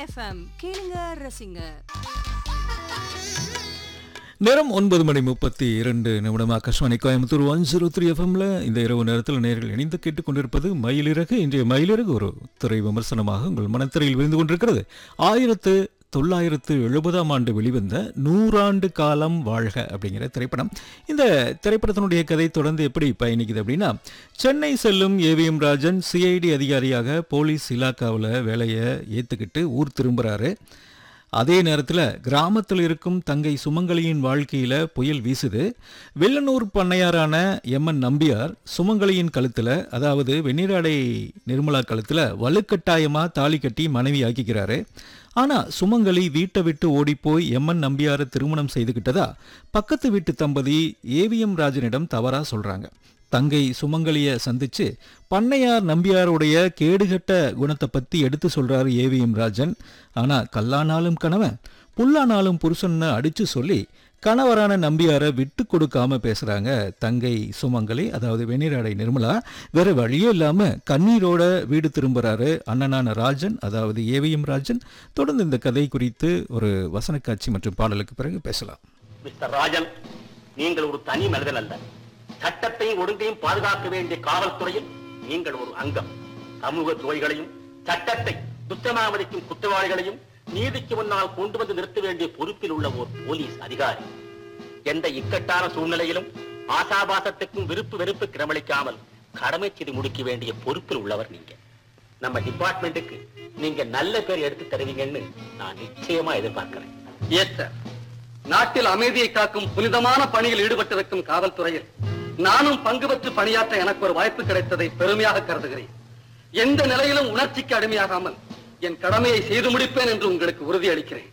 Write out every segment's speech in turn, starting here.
FM கேளுங்க ரசிங்க நேரம் ஒன்பது மணி முப்பத்தி இரண்டு நிமிடம் Akashvani Coimbatore one zero three எஃப்எம்ல இந்த இரவு நேரத்தில் நேர்கள் இணைந்து கேட்டுக்கொண்டிருப்பது மயிலிறகு இன்றைய மயிலிறகு ஒரு திரை விமர்சனமாக உங்கள் மனத்திரையில் விழுந்து கொண்டிருக்கிறது ஆயிரத்து தொள்ளாயிரத்து எழுபதாம் ஆண்டு வெளிவந்த நூறாண்டு காலம் வாழ்க அப்படிங்கிற திரைப்படம் இந்த திரைப்படத்தினுடைய கதை தொடர்ந்து எப்படி பயணிக்குது அப்படின்னா சென்னை செல்லும் ஏவிஎம் ராஜன் சிஐடி அதிகாரியாக போலீஸ் இலாக்காவில் வேலையை ஏற்றுக்கிட்டு ஊர் திரும்புகிறாரு அதே நேரத்தில் கிராமத்தில் இருக்கும் தங்கை சுமங்கலியின் வாழ்க்கையில் புயல் வீசுது வெள்ளனூர் பண்ணையாரான எம்என் நம்பியார் சுமங்கலியின் கழுத்தில் அதாவது வெந்நீராடை நிர்மலா கழுத்தில் வலுக்கட்டாயமாக தாலி கட்டி மனைவி ஆக்கிக்கிறாரு ஆனால் சுமங்கலி வீட்டை விட்டு ஓடிப்போய் எம்என் நம்பியாரை திருமணம் செய்துக்கிட்டதா பக்கத்து வீட்டு தம்பதி ஏவிஎம் ராஜனிடம் தவறா சொல்கிறாங்க தங்கை சுமங்கலிய சந்திச்சு பண்ணையார் நம்பியாருடைய கேடுகட்ட குணத்தை பத்தி எடுத்து சொல்றாரு ஏவிஎம் ராஜன் ஆனா கல்லானாலும் கணவன் புல்லானாலும் புருஷன்னு அடிச்சு சொல்லி கணவரான நம்பியாரை விட்டு கொடுக்காம பேசுறாங்க தங்கை சுமங்கலி அதாவது வெந்நீராடை நிர்மலா வேற வழியே இல்லாம கண்ணீரோட வீடு திரும்புறாரு அண்ணனான ராஜன் அதாவது ஏவிஎம் ராஜன் தொடர்ந்து இந்த கதை குறித்து ஒரு வசன காட்சி மற்றும் பாடலுக்கு பிறகு பேசலாம் மிஸ்டர் ராஜன் நீங்கள் ஒரு தனி மனிதன் அல்ல சட்டத்தையும் ஒழுங்கையும் பாதுகாக்க வேண்டிய காவல்துறையில் நீங்கள் ஒரு அங்கம் சமூக துறைகளையும் சட்டத்தை துச்சமாமதிக்கும் குற்றவாளிகளையும் நீதிக்கு முன்னால் கொண்டு வந்து நிறுத்த வேண்டிய பொறுப்பில் உள்ள ஒரு போலீஸ் அதிகாரி எந்த இக்கட்டான சூழ்நிலையிலும் ஆசாபாசத்துக்கும் விருப்பு வெறுப்பு கிரமளிக்காமல் கடமை செய்து முடிக்க வேண்டிய பொறுப்பில் உள்ளவர் நீங்க நம்ம டிபார்ட்மெண்ட்டுக்கு நீங்க நல்ல பேர் எடுத்து தருவீங்கன்னு நான் நிச்சயமா எதிர்பார்க்கிறேன் எஸ் சார் நாட்டில் அமைதியை காக்கும் புனிதமான பணியில் ஈடுபட்டிருக்கும் காவல்துறையில் நானும் பங்கு பெற்று பணியாற்ற எனக்கு ஒரு வாய்ப்பு கிடைத்ததை பெருமையாக கருதுகிறேன் எந்த நிலையிலும் உணர்ச்சிக்கு அடிமையாகாமல் என் கடமையை செய்து முடிப்பேன் என்று உங்களுக்கு உறுதியளிக்கிறேன்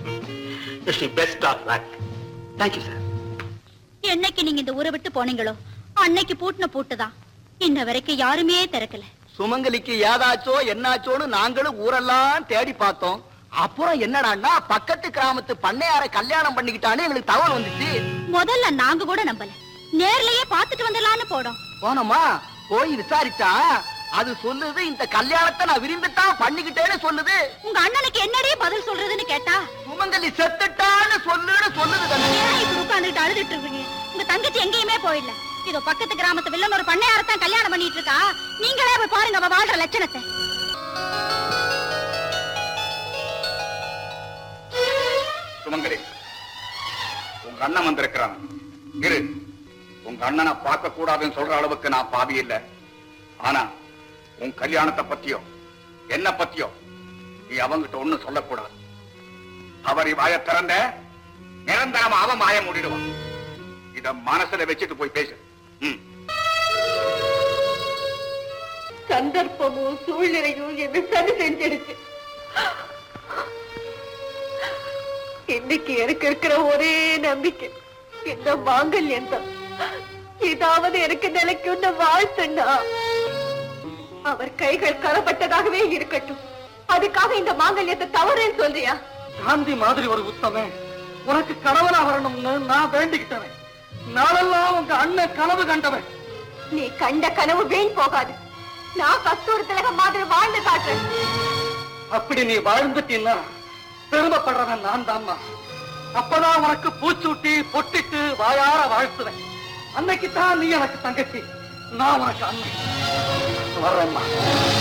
best of luck thank you sir என்னைக்கு நீங்க இந்த ஊரை விட்டு போனீங்களோ அன்னைக்கு பூட்டின பூட்டுதான் இன்ன வரைக்கும் யாருமே திறக்கல சுமங்கலிக்கு ஏதாச்சோ என்னாச்சோன்னு நாங்களும் ஊரெல்லாம் தேடி பார்த்தோம் அப்புறம் என்னடான்னா பக்கத்து கிராமத்து பண்ணையாரை கல்யாணம் பண்ணிக்கிட்டான்னு எங்களுக்கு தகவல் வந்துச்சு முதல்ல நாங்க கூட நம்பல நேர்லயே பாத்துட்டு வந்துடலான்னு போனோம் போனோமா போய் விசாரிச்சா அது சொல்லுது இந்த கல்யாணத்தை நான் விரும்பித்தான் பண்ணிக்கிட்டேன்னு சொல்லுது உங்க அண்ணனுக்கு என்னடே பதில் சொல்றதுன்னு கேட்டா சுமங்கலி செத்துட்டான்னு சொல்லுன்னு சொல்லுது கண்ணு. ஏன் இப்படி உட்கார்ந்துட்டு அழுதுட்டு இருக்கீங்க உங்க தங்கச்சி எங்கேயுமே போயிடல இதோ பக்கத்து கிராமத்து வில்லன் ஒரு பண்ணையாரத்தான் கல்யாணம் பண்ணிட்டு இருக்கா நீங்களே போய் பாருங்க அவ வாழ்ற லட்சணத்தை சுமங்கலி உங்க அண்ணன் வந்திருக்கிறான் இரு உங்க அண்ணனை பார்க்க கூடாதுன்னு சொல்ற அளவுக்கு நான் பாவி இல்ல ஆனா உன் கல்யாணத்தை பத்தியோ என்ன பத்தியோ நீ அவங்கிட்ட ஒண்ணும் சொல்லக்கூடாது அவரை வாய திறந்த நிரந்தரமா அவன் வாய மூடிடுவான் இத மனசுல வச்சுட்டு போய் பேசு ம் சந்தர்ப்பமும் சூழ்நிலையும் என்ன சரி செஞ்சிடுச்சு இன்னைக்கு எனக்கு இருக்கிற ஒரே நம்பிக்கை இந்த மாங்கல்யம் தான் இதாவது எனக்கு நிலைக்குள்ள வாழ்த்துன்னா அவர் கைகள் கரப்பட்டதாகவே இருக்கட்டும் அதுக்காக இந்த மாங்கல்யத்தை தவறேன்னு சொல்றியா காந்தி மாதிரி ஒரு உத்தமன் உனக்கு கணவனா வரணும்னு நான் வேண்டிக்கிட்டவன் நாளெல்லாம் உங்க அண்ணன் கனவு கண்டவன் நீ கண்ட கனவு வீண் போகாது நான் கஸ்தூரி திலகம் மாதிரி வாழ்ந்து காட்டுறேன் அப்படி நீ வாழ்ந்துட்டீன்னா பெருமைப்படுறவன் நான் தான்மா அப்பதான் உனக்கு பூச்சூட்டி பொட்டிட்டு வாயார வாழ்த்துவேன் அன்னைக்கு தான் நீ எனக்கு தங்கச்சி நான் உனக்கு அண்ணன் வர்றேம்மா